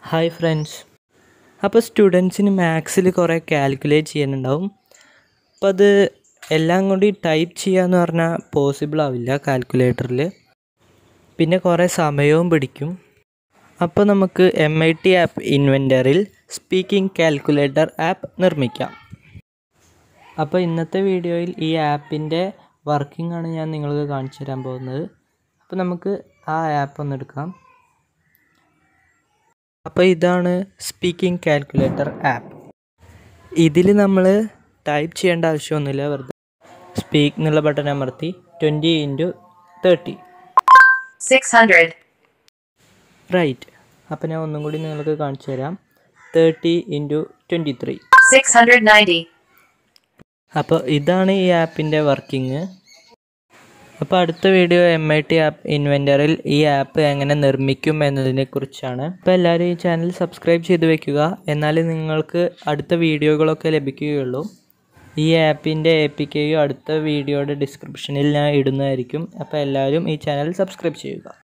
hi friends അപ്പോൾ സ്റ്റുഡൻസിന് മാത്സിൽ കുറേ കാൽക്കുലേറ്റ് ചെയ്യാനുണ്ടാവും അപ്പോൾ അത് എല്ലാം കൂടി ടൈപ്പ് ചെയ്യാന്ന് പറഞ്ഞാൽ പോസിബിൾ ആവില്ല കാൽക്കുലേറ്ററിൽ പിന്നെ കുറേ സമയവും പിടിക്കും അപ്പോൾ നമുക്ക് എം ഐ ടി ആപ്പ് ഇൻവെൻറ്ററിൽ സ്പീക്കിംഗ് കാൽക്കുലേറ്റർ ആപ്പ് നിർമ്മിക്കാം അപ്പോൾ ഇന്നത്തെ വീഡിയോയിൽ ഈ ആപ്പിൻ്റെ വർക്കിംഗ് ആണ് ഞാൻ നിങ്ങൾക്ക് കാണിച്ചു തരാൻ പോകുന്നത് അപ്പോൾ നമുക്ക് ആ ആപ്പ് ഒന്ന് എടുക്കാം അപ്പോൾ ഇതാണ് സ്പീക്കിംഗ് കാൽക്കുലേറ്റർ ആപ്പ് ഇതിൽ നമ്മൾ ടൈപ്പ് ചെയ്യേണ്ട ആവശ്യമൊന്നുമില്ല വെറുതെ സ്പീക്ക് എന്നുള്ള ബട്ടൺ അമർത്തി ട്വൻറ്റി ഇൻറ്റു തേർട്ടി 600, റൈറ്റ് അപ്പോൾ ഞാൻ ഒന്നും കൂടി നിങ്ങൾക്ക് കാണിച്ചു തരാം തേർട്ടി ഇൻറ്റു ട്വൻറ്റി ത്രീ 690, അപ്പോൾ ഇതാണ് ഈ ആപ്പിൻ്റെ വർക്കിംഗ് അപ്പോൾ അടുത്ത video M I T app ഇൻവെൻറ്ററിൽ ഈ ആപ്പ് എങ്ങനെ നിർമ്മിക്കും എന്നതിനെ കുറിച്ചാണ് അപ്പോൾ എല്ലാവരും ഈ ചാനൽ സബ്സ്ക്രൈബ് ചെയ്ത് വെക്കുക എന്നാലേ നിങ്ങൾക്ക് അടുത്ത വീഡിയോകളൊക്കെ ലഭിക്കുകയുള്ളൂ ഈ ആപ്പിൻ്റെ എ പി കെയും അടുത്ത വീഡിയോയുടെ ഡിസ്ക്രിപ്ഷനിൽ ഞാൻ ഇടുന്നതായിരിക്കും അപ്പോൾ എല്ലാവരും ഈ ചാനൽ സബ്സ്ക്രൈബ് ചെയ്യുക